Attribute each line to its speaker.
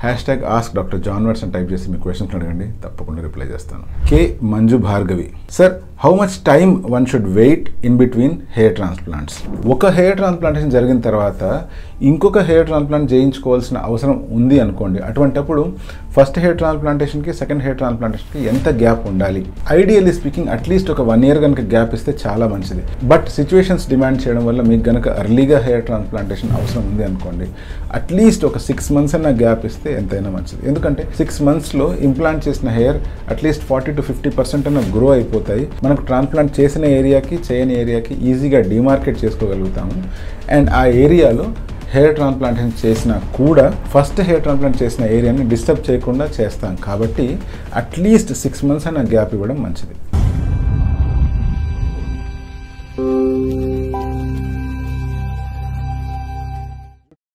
Speaker 1: hash tag ask doctor John words అని type చేసి మీ క్వశ్చన్స్ అడగండి తప్పకుండా రిప్లై చేస్తాను K Manju Bhargavi sir how much time one should wait in between hair transplants ఒక హెయిర్ ట్రాన్స్ప్లాంటేషన్ జరిగిన తర్వాత ఇంకొక హెయిర్ ట్రాన్స్ప్లాంట్ చేయించుకోవాల్సిన అవసరం ఉంది అనుకోండి అటువంటప్పుడు ఫస్ట్ హెయిర్ ట్రాన్స్ప్లాంటేషన్కి సెకండ్ హెయిర్ ట్రాన్స్ప్లాంటేషన్కి ఎంత గ్యాప్ ఉండాలి ఐడియల్లీ స్పీకింగ్ అట్లీస్ట్ ఒక వన్ ఇయర్ కనుక గ్యాప్ ఇస్తే చాలా మంచిది బట్ సిచ్యువేషన్స్ డిమాండ్ చేయడం వల్ల మీకు కనుక ఎర్లీగా హెయిర్ ట్రాన్స్ప్లాంటేషన్ అవసరం ఉంది అనుకోండి అట్లీస్ట్ ఒక సిక్స్ మంత్స్ అన్న గ్యాప్ ఇస్తే ఎంతైనా మంచిది ఎందుకంటే సిక్స్ మంత్స్లో ఇంప్లాంట్ చేసిన hair at least forty to fifty percent అన్న గ్రో అయిపోతాయి మనకు ట్రాన్స్ప్లాంట్ చేసిన ఏరియాకి చేయని ఏరియాకి ఈజీగా డిమార్కెట్ చేసుకోగలుగుతాము అండ్ ఆ ఏరియాలో హెయిర్ ట్రాన్స్ప్లాంటేషన్ చేసినా కూడా ఫస్ట్ హెయిర్ ట్రాన్స్ప్లాంట్ చేసిన ఏరియాని డిస్టర్బ్ చేయకుండా చేస్తాం కాబట్టి అట్లీస్ట్ సిక్స్ మంత్స్ అయినా గ్యాప్ ఇవ్వడం మంచిది